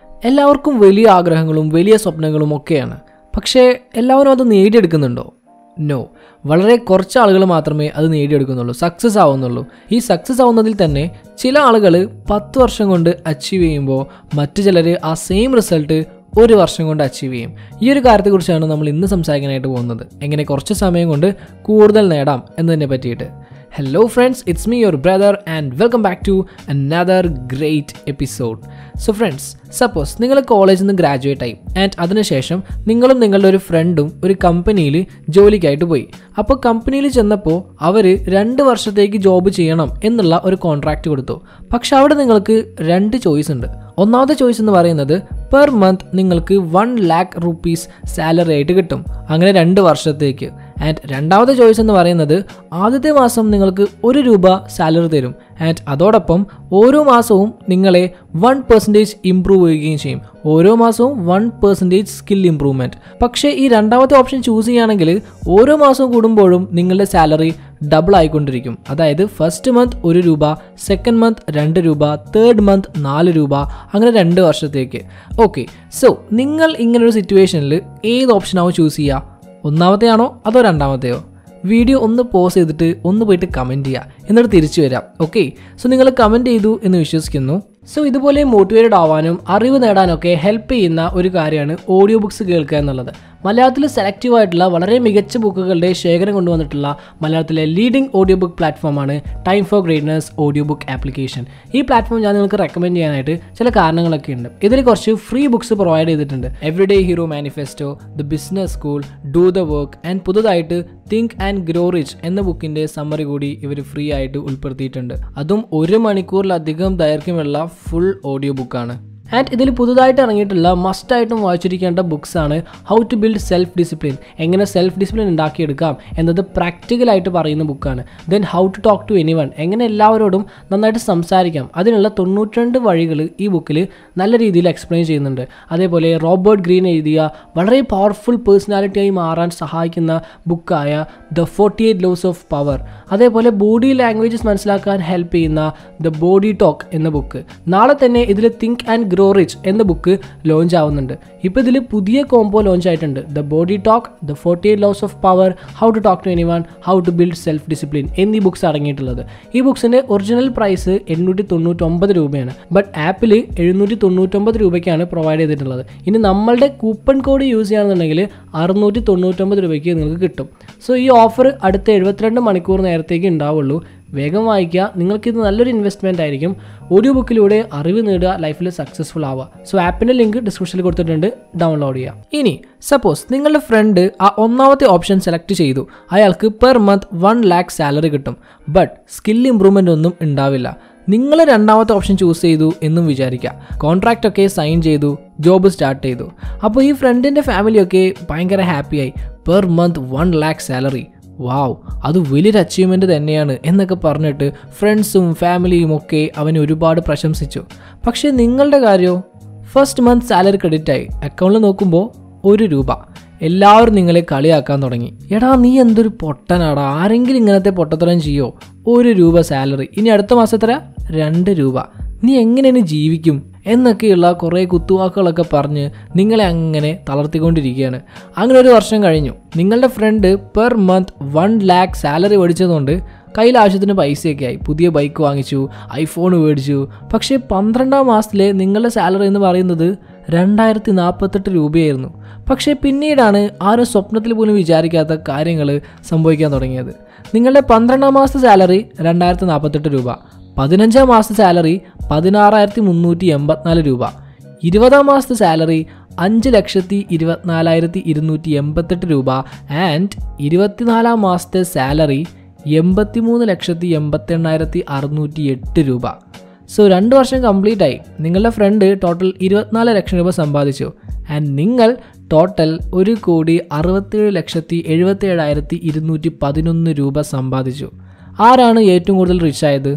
എല്ലാവർക്കും വലിയ ആഗ്രഹങ്ങളും വലിയ സ്വപ്നങ്ങളും ഒക്കെയാണ് പക്ഷേ എല്ലാവരും അത് നേടിയെടുക്കുന്നുണ്ടോ നോ വളരെ കുറച്ച് ആളുകൾ മാത്രമേ അത് നേടിയെടുക്കുന്നുള്ളൂ സക്സസ് ആവുന്നുള്ളൂ ഈ സക്സസ് ആവുന്നതിൽ തന്നെ ചില ആളുകൾ പത്ത് വർഷം കൊണ്ട് അച്ചീവ് ചെയ്യുമ്പോൾ മറ്റു ചിലർ ആ സെയിം റിസൾട്ട് ഒരു വർഷം കൊണ്ട് അച്ചീവ് ചെയ്യും ഈ ഒരു കാര്യത്തെക്കുറിച്ചാണ് നമ്മൾ ഇന്ന് സംസാരിക്കാനായിട്ട് പോകുന്നത് എങ്ങനെ കുറച്ച് സമയം കൊണ്ട് കൂടുതൽ നേടാം എന്നതിനെ പറ്റിയിട്ട് hello friends it's me your brother and welcome back to another great episode so friends suppose നിങ്ങൾ കോളേജിൽ നിന്ന് ഗ്രാജുവേറ്റ് ആയി ആൻഡ് അതിനുശേഷം നിങ്ങളും നിങ്ങളുടെ ഒരു ഫ്രണ്ടും ഒരു കമ്പനിയിൽ ജോലിക്കായിട്ട് പോയി അപ്പോൾ കമ്പനിയിൽ ചെന്നപ്പോൾ അവർ രണ്ട് വർഷത്തേക്ക് ജോബ് ചെയ്യണം എന്നുള്ള ഒരു കോൺട്രാക്റ്റ് കൊടുത്തു പക്ഷെ അവിടെ നിങ്ങൾക്ക് രണ്ട് ചോയ്സ് ഉണ്ട് ഒന്നാമത്തെ ചോയ്സ് എന്ന് പറയുന്നത് പെർ മന്ത് നിങ്ങൾക്ക് വൺ ലാക്ക് റുപ്പീസ് സാലറി ആയിട്ട് കിട്ടും അങ്ങനെ രണ്ട് വർഷത്തേക്ക് ആൻഡ് രണ്ടാമത്തെ ചോയ്സ് എന്ന് പറയുന്നത് ആദ്യത്തെ മാസം നിങ്ങൾക്ക് ഒരു രൂപ സാലറി തരും ആൻഡ് അതോടൊപ്പം ഓരോ മാസവും നിങ്ങളെ വൺ പെർസെൻറ്റേജ് ഇമ്പ്രൂവ് ചെയ്യുകയും ചെയ്യും ഓരോ മാസവും വൺ പെർസെൻറ്റേജ് സ്കിൽ ഇമ്പ്രൂവ്മെൻറ്റ് പക്ഷേ ഈ രണ്ടാമത്തെ ഓപ്ഷൻ ചൂസ് ചെയ്യുകയാണെങ്കിൽ ഓരോ മാസവും കൂടുമ്പോഴും നിങ്ങളുടെ സാലറി ഡബിൾ ആയിക്കൊണ്ടിരിക്കും അതായത് ഫസ്റ്റ് മന്ത് ഒരു രൂപ സെക്കൻഡ് മന്ത് രണ്ട് രൂപ തേർഡ് മന്ത് നാല് രൂപ അങ്ങനെ രണ്ട് വർഷത്തേക്ക് ഓക്കെ സോ നിങ്ങൾ ഇങ്ങനൊരു സിറ്റുവേഷനിൽ ഏത് ഓപ്ഷനാവും ചൂസ് ചെയ്യുക ഒന്നാമത്തെയാണോ അതോ രണ്ടാമത്തെയോ വീഡിയോ ഒന്ന് പോസ് ചെയ്തിട്ട് ഒന്ന് പോയിട്ട് കമൻറ്റ് ചെയ്യുക എന്നിട്ട് തിരിച്ചു വരാം ഓക്കെ സോ നിങ്ങൾ കമൻറ്റ് ചെയ്തു എന്ന് വിശ്വസിക്കുന്നു സോ ഇതുപോലെ മോട്ടിവേറ്റഡ് ആവാനും അറിവ് നേടാനൊക്കെ ഹെൽപ്പ് ചെയ്യുന്ന ഒരു കാര്യമാണ് ഓഡിയോ ബുക്സ് കേൾക്കുക എന്നുള്ളത് മലയാളത്തിൽ സെലക്റ്റീവ് ആയിട്ടുള്ള വളരെ മികച്ച ബുക്കുകളുടെ ശേഖരം കൊണ്ടുവന്നിട്ടുള്ള മലയാളത്തിലെ ലീഡിംഗ് ഓഡിയോ ബുക്ക് പ്ലാറ്റ്ഫോമാണ് time for greatness audio book application ഈ പ്ലാറ്റ്ഫോം ഞാൻ നിങ്ങൾക്ക് റെക്കമെൻഡ് ചെയ്യാനായിട്ട് ചില കാരണങ്ങളൊക്കെ ഉണ്ട് ഇതിൽ കുറച്ച് ഫ്രീ ബുക്സ് പ്രൊവൈഡ് ചെയ്തിട്ടുണ്ട് everyday hero manifesto the business school do the work and പുതുതായിട്ട് തിങ്ക് ആൻഡ് ഗ്രോ റിച്ച് എന്ന ബുക്കിന്റെ സമ്മറി കൂടി ഇവർ ഫ്രീ ആയിട്ട് ഉൾപ്പെടുത്തിയിട്ടുണ്ട് അതും ഒരു മണിക്കൂറിലധികം ദൈർഘ്യമുള്ള ഫുൾ ഓഡിയോ ബുക്കാണ് ആൻഡ് ഇതിൽ പുതുതായിട്ട് ഇറങ്ങിയിട്ടുള്ള മസ്റ്റായിട്ടും വായിച്ചിരിക്കേണ്ട ബുക്സാണ് how to build self discipline എങ്ങനെ സെൽഫ് ഡിസിപ്ലിൻ ഉണ്ടാക്കിയെടുക്കാം എന്നത് പ്രാക്ടിക്കലായിട്ട് പറയുന്ന ബുക്കാണ് then how to talk to anyone എങ്ങനെ എല്ലാവരോടും നന്നായിട്ട് സംസാരിക്കാം അതിനുള്ള തൊണ്ണൂറ്റിരണ്ട് വഴികൾ ഈ ബുക്കിൽ നല്ല രീതിയിൽ എക്സ്പ്ലെയിൻ ചെയ്യുന്നുണ്ട് അതേപോലെ റോബർട്ട് ഗ്രീൻ എഴുതിയ വളരെ പവർഫുൾ പേഴ്സണാലിറ്റിയായി മാറാൻ സഹായിക്കുന്ന ബുക്കായ the forty eight laws of power അതേപോലെ ബോഡി ലാംഗ്വേജസ് മനസ്സിലാക്കാൻ ഹെൽപ്പ് ചെയ്യുന്ന ദ ബോഡി ടോക്ക് എന്ന ബുക്ക് നാളെ തന്നെ ഇതിൽ തിങ്ക് ആൻഡ് ഗ്രോ റിച്ച് എന്ന ബുക്ക് ലോഞ്ച് ആവുന്നുണ്ട് ഇപ്പോൾ ഇതിൽ പുതിയ കോംബോ ലോഞ്ച് ആയിട്ടുണ്ട് the body talk the forty eight laws of power how to talk to anyone how to build self discipline എന്നീ ബുക്സ് അടങ്ങിയിട്ടുള്ളത് ഈ ബുക്സിൻ്റെ ഒറിജിനൽ പ്രൈസ് എണ്ണൂറ്റി തൊണ്ണൂറ്റൊമ്പത് രൂപയാണ് ബട്ട് ആപ്പിൽ എഴുന്നൂറ്റി തൊണ്ണൂറ്റൊമ്പത് രൂപയ്ക്കാണ് പ്രൊവൈഡ് ചെയ്തിട്ടുള്ളത് ഇനി നമ്മളുടെ കൂപ്പൺ കോഡ് യൂസ് ചെയ്യുകയാണെന്നുണ്ടെങ്കിൽ അറുന്നൂറ്റി തൊണ്ണൂറ്റൊമ്പത് രൂപയ്ക്ക് നിങ്ങൾക്ക് കിട്ടും സോ ഈ ഓഫർ അടുത്ത എഴുപത്തിരണ്ട് മണിക്കൂർ നേരത്തേക്ക് ഉണ്ടാവുള്ളൂ വേഗം വായിക്കുക നിങ്ങൾക്കിത് നല്ലൊരു ഇൻവെസ്റ്റ്മെൻ്റ് ആയിരിക്കും ഓഡിയോ ബുക്കിലൂടെ അറിവ് നേടുക ലൈഫിൽ സക്സസ്ഫുൾ ആവുക സോ ആപ്പിൻ്റെ ലിങ്ക് ഡിസ്ക്രിപ്ഷനിൽ കൊടുത്തിട്ടുണ്ട് ഡൗൺലോഡ് ചെയ്യാം ഇനി സപ്പോസ് നിങ്ങളുടെ ഫ്രണ്ട് ആ ഒന്നാമത്തെ ഓപ്ഷൻ സെലക്ട് ചെയ്തു അയാൾക്ക് per month one lakh salary കിട്ടും ബട്ട് സ്കിൽ ഇമ്പ്രൂവ്മെൻ്റ് ഒന്നും ഉണ്ടാവില്ല നിങ്ങൾ രണ്ടാമത്തെ ഓപ്ഷൻ ചൂസ് ചെയ്തു എന്നും വിചാരിക്കുക കോൺട്രാക്റ്റ് ഒക്കെ സൈൻ ചെയ്തു ജോബ് സ്റ്റാർട്ട് ചെയ്തു അപ്പോൾ ഈ ഫ്രണ്ടിൻ്റെ ഫാമിലിയൊക്കെ ഭയങ്കര ഹാപ്പിയായി per month one lakh salary wow അത് വലിയൊരു അച്ചീവ്മെൻറ്റ് തന്നെയാണ് എന്നൊക്കെ പറഞ്ഞിട്ട് ഫ്രണ്ട്സും ഫാമിലിയും ഒക്കെ അവനെ ഒരുപാട് പ്രശംസിച്ചു പക്ഷേ നിങ്ങളുടെ കാര്യമോ ഫസ്റ്റ് മന്ത് സാലറി ക്രെഡിറ്റ് ആയി അക്കൗണ്ടിൽ നോക്കുമ്പോൾ ഒരു രൂപ എല്ലാവരും നിങ്ങളെ കളിയാക്കാൻ തുടങ്ങി എടാ നീ എന്തൊരു പൊട്ടനാടാ ആരെങ്കിലും ഇങ്ങനത്തെ പൊട്ടത്തരം ചെയ്യോ ഒരു രൂപ സാലറി ഇനി അടുത്ത മാസത്തര രണ്ട് രൂപ നീ എങ്ങനെയാണ് ജീവിക്കും എന്നൊക്കെയുള്ള കുറേ കുത്തുവാക്കുകളൊക്കെ പറഞ്ഞ് നിങ്ങളെ അങ്ങനെ തളർത്തിക്കൊണ്ടിരിക്കുകയാണ് അങ്ങനെ ഒരു വർഷം കഴിഞ്ഞു നിങ്ങളുടെ friend per month one lakh salary മേടിച്ചതുകൊണ്ട് കയ്യിൽ ആവശ്യത്തിന് പൈസയൊക്കെ ആയി പുതിയ ബൈക്ക് വാങ്ങിച്ചു ഐഫോൺ മേടിച്ചു പക്ഷേ പന്ത്രണ്ടാം മാസത്തിലെ നിങ്ങളുടെ സാലറി എന്ന് പറയുന്നത് രണ്ടായിരത്തി നാൽപ്പത്തെട്ട് രൂപയായിരുന്നു പക്ഷേ പിന്നീടാണ് ആരും സ്വപ്നത്തിൽ പോലും വിചാരിക്കാത്ത കാര്യങ്ങൾ സംഭവിക്കാൻ തുടങ്ങിയത് നിങ്ങളുടെ പന്ത്രണ്ടാം മാസത്തെ സാലറി രണ്ടായിരത്തി നാൽപ്പത്തെട്ട് രൂപ പതിനഞ്ചാം മാസത്തെ സാലറി പതിനാറായിരത്തി മുന്നൂറ്റി എൺപത്തിനാല് രൂപ ഇരുപതാം മാസത്തെ സാലറി അഞ്ച് ലക്ഷത്തി ഇരുപത്തിനാലായിരത്തി ഇരുന്നൂറ്റി എൺപത്തെട്ട് രൂപ ആൻഡ് ഇരുപത്തിനാലാം മാസത്തെ സാലറി എൺപത്തിമൂന്ന് ലക്ഷത്തി എൺപത്തെണ്ണായിരത്തി അറുന്നൂറ്റി എട്ട് രൂപ സോ രണ്ട് വർഷം കംപ്ലീറ്റ് ആയി നിങ്ങളുടെ ഫ്രണ്ട് ടോട്ടൽ ഇരുപത്തിനാല് ലക്ഷം രൂപ സമ്പാദിച്ചു ആൻഡ് നിങ്ങൾ ടോട്ടൽ ഒരു കോടി അറുപത്തേഴ് ലക്ഷത്തി എഴുപത്തേഴായിരത്തി ഇരുന്നൂറ്റി പതിനൊന്ന് രൂപ സമ്പാദിച്ചു ആരാണ് ഏറ്റവും കൂടുതൽ റിച്ച് ആയത്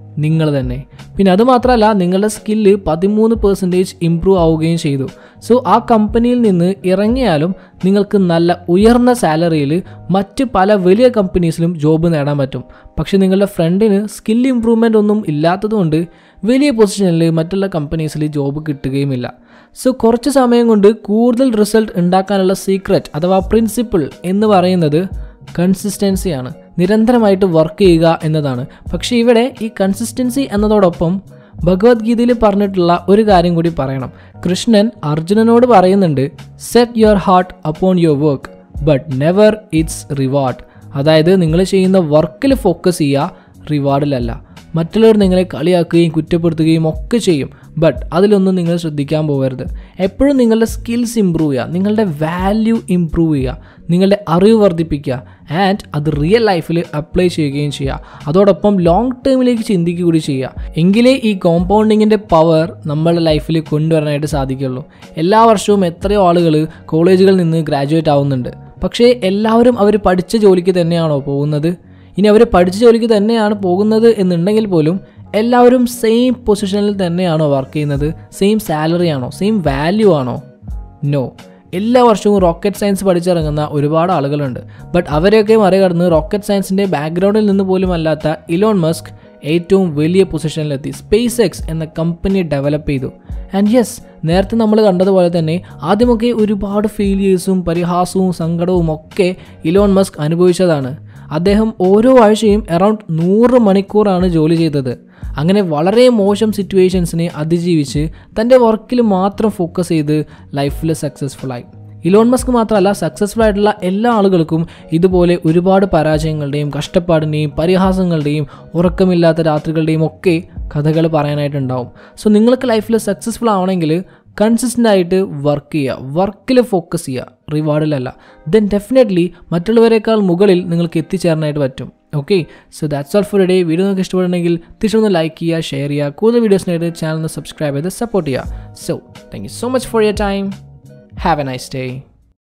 നിങ്ങൾ തന്നെ പിന്നെ അത് മാത്രമല്ല നിങ്ങളുടെ സ്കില്ല് പതിമൂന്ന് പെർസെൻറ്റേജ് ഇമ്പ്രൂവ് ആവുകയും ചെയ്തു സോ ആ കമ്പനിയിൽ നിന്ന് ഇറങ്ങിയാലും നിങ്ങൾക്ക് നല്ല ഉയർന്ന സാലറിയിൽ മറ്റ് പല വലിയ കമ്പനീസിലും ജോബ് നേടാൻ പറ്റും പക്ഷെ നിങ്ങളുടെ ഫ്രണ്ടിന് സ്കിൽ ഇമ്പ്രൂവ്മെൻ്റ് ഒന്നും ഇല്ലാത്തതുകൊണ്ട് വലിയ പൊസിഷനിൽ മറ്റുള്ള കമ്പനീസിൽ ജോബ് കിട്ടുകയുമില്ല സോ കുറച്ച് സമയം കൊണ്ട് കൂടുതൽ റിസൾട്ട് ഉണ്ടാക്കാനുള്ള സീക്രറ്റ് അഥവാ പ്രിൻസിപ്പിൾ എന്ന് പറയുന്നത് കൺസിസ്റ്റൻസിയാണ് നിരന്തരമായിട്ട് വർക്ക് ചെയ്യുക എന്നതാണ് പക്ഷേ ഇവിടെ ഈ കൺസിസ്റ്റൻസി എന്നതോടൊപ്പം ഭഗവത്ഗീതയിൽ പറഞ്ഞിട്ടുള്ള ഒരു കാര്യം കൂടി പറയണം കൃഷ്ണൻ അർജുനനോട് പറയുന്നുണ്ട് set your heart upon your work but never its reward അതായത് നിങ്ങൾ ചെയ്യുന്ന വർക്കിൽ ഫോക്കസ് ചെയ്യുക റിവാർഡിലല്ല മറ്റുള്ളവർ നിങ്ങളെ കളിയാക്കുകയും കുറ്റപ്പെടുത്തുകയും ഒക്കെ ചെയ്യും ബട്ട് അതിലൊന്നും നിങ്ങൾ ശ്രദ്ധിക്കാൻ പോകരുത് എപ്പോഴും നിങ്ങളുടെ സ്കിൽസ് ഇമ്പ്രൂവ് ചെയ്യുക നിങ്ങളുടെ വാല്യൂ ഇമ്പ്രൂവ് ചെയ്യുക നിങ്ങളുടെ അറിവ് വർദ്ധിപ്പിക്കുക ആൻഡ് അത് റിയൽ ലൈഫിൽ അപ്ലൈ ചെയ്യുകയും ചെയ്യുക അതോടൊപ്പം ലോങ് ടേമിലേക്ക് ചിന്തിക്കുക കൂടി ചെയ്യുക എങ്കിലേ ഈ കോമ്പൗണ്ടിങ്ങിൻ്റെ പവർ നമ്മളുടെ ലൈഫിൽ കൊണ്ടുവരാനായിട്ട് സാധിക്കുള്ളൂ എല്ലാ വർഷവും എത്രയോ ആളുകൾ കോളേജുകളിൽ നിന്ന് ഗ്രാജുവേറ്റ് ആവുന്നുണ്ട് പക്ഷേ എല്ലാവരും അവർ പഠിച്ച ജോലിക്ക് തന്നെയാണോ പോകുന്നത് ഇനി അവർ പഠിച്ച ജോലിക്ക് തന്നെയാണ് പോകുന്നത് എന്നുണ്ടെങ്കിൽ പോലും എല്ലാവരും സെയിം പൊസിഷനിൽ തന്നെയാണോ വർക്ക് ചെയ്യുന്നത് സെയിം സാലറി ആണോ സെയിം വാല്യൂ ആണോ നോ എല്ലാ വർഷവും റോക്കറ്റ് സയൻസ് പഠിച്ചിറങ്ങുന്ന ഒരുപാട് ആളുകളുണ്ട് ബട്ട് അവരെയൊക്കെ മറികടന്ന് റോക്കറ്റ് സയൻസിൻ്റെ ബാക്ക്ഗ്രൗണ്ടിൽ നിന്ന് പോലും അല്ലാത്ത ഇലോൺ മസ്ക് ഏറ്റവും വലിയ പൊസിഷനിലെത്തി സ്പേസ് എക്സ് എന്ന കമ്പനി ഡെവലപ്പ് ചെയ്തു ആൻഡ് യെസ് നേരത്തെ നമ്മൾ കണ്ടതുപോലെ തന്നെ ആദ്യമൊക്കെ ഒരുപാട് ഫെയിലിയേഴ്സും പരിഹാസവും സങ്കടവും ഒക്കെ ഇലോൺ മസ്ക് അനുഭവിച്ചതാണ് അദ്ദേഹം ഓരോ ആഴ്ചയും അറൗണ്ട് നൂറ് മണിക്കൂറാണ് ജോലി ചെയ്തത് അങ്ങനെ വളരെ മോശം സിറ്റുവേഷൻസിനെ അതിജീവിച്ച് തൻ്റെ വർക്കിൽ മാത്രം ഫോക്കസ് ചെയ്ത് ലൈഫിൽ സക്സസ്ഫുള്ളായി ഇലോൺ മസ്ക് മാത്രമല്ല സക്സസ്ഫുൾ ആയിട്ടുള്ള എല്ലാ ആളുകൾക്കും ഇതുപോലെ ഒരുപാഡ് പരാജയങ്ങളുടെയും കഷ്ടപ്പാടിൻ്റെയും പരിഹാസങ്ങളുടെയും ഉറക്കമില്ലാത്ത രാത്രികളുടെയും ഒക്കെ കഥകൾ പറയാനായിട്ടുണ്ടാവും സോ നിങ്ങൾക്ക് ലൈഫിൽ സക്സസ്ഫുൾ ആവണമെങ്കിൽ കൺസിസ്റ്റൻ്റ് ആയിട്ട് വർക്ക് ചെയ്യുക വർക്കിൽ ഫോക്കസ് ചെയ്യുക റിവാർഡിലല്ല ദെൻ ഡെഫിനറ്റ്ലി മറ്റുള്ളവരെക്കാൾ മുകളിൽ നിങ്ങൾക്ക് എത്തിച്ചേരാനായിട്ട് പറ്റും okay so that's all for day video നിങ്ങൾക്ക് ഇഷ്ടപ്പെടുന്നെങ്കിൽ തീർച്ചയായും ലൈക്ക് ചെയ്യുക ഷെയർ ചെയ്യുക കൂടുതൽ വീഡിയോസിനായിട്ട് ചാനൽ സബ്സ്ക്രൈബ് ചെയ്ത് സപ്പോർട്ട് ചെയ്യുക so thank you so much for your time have a nice day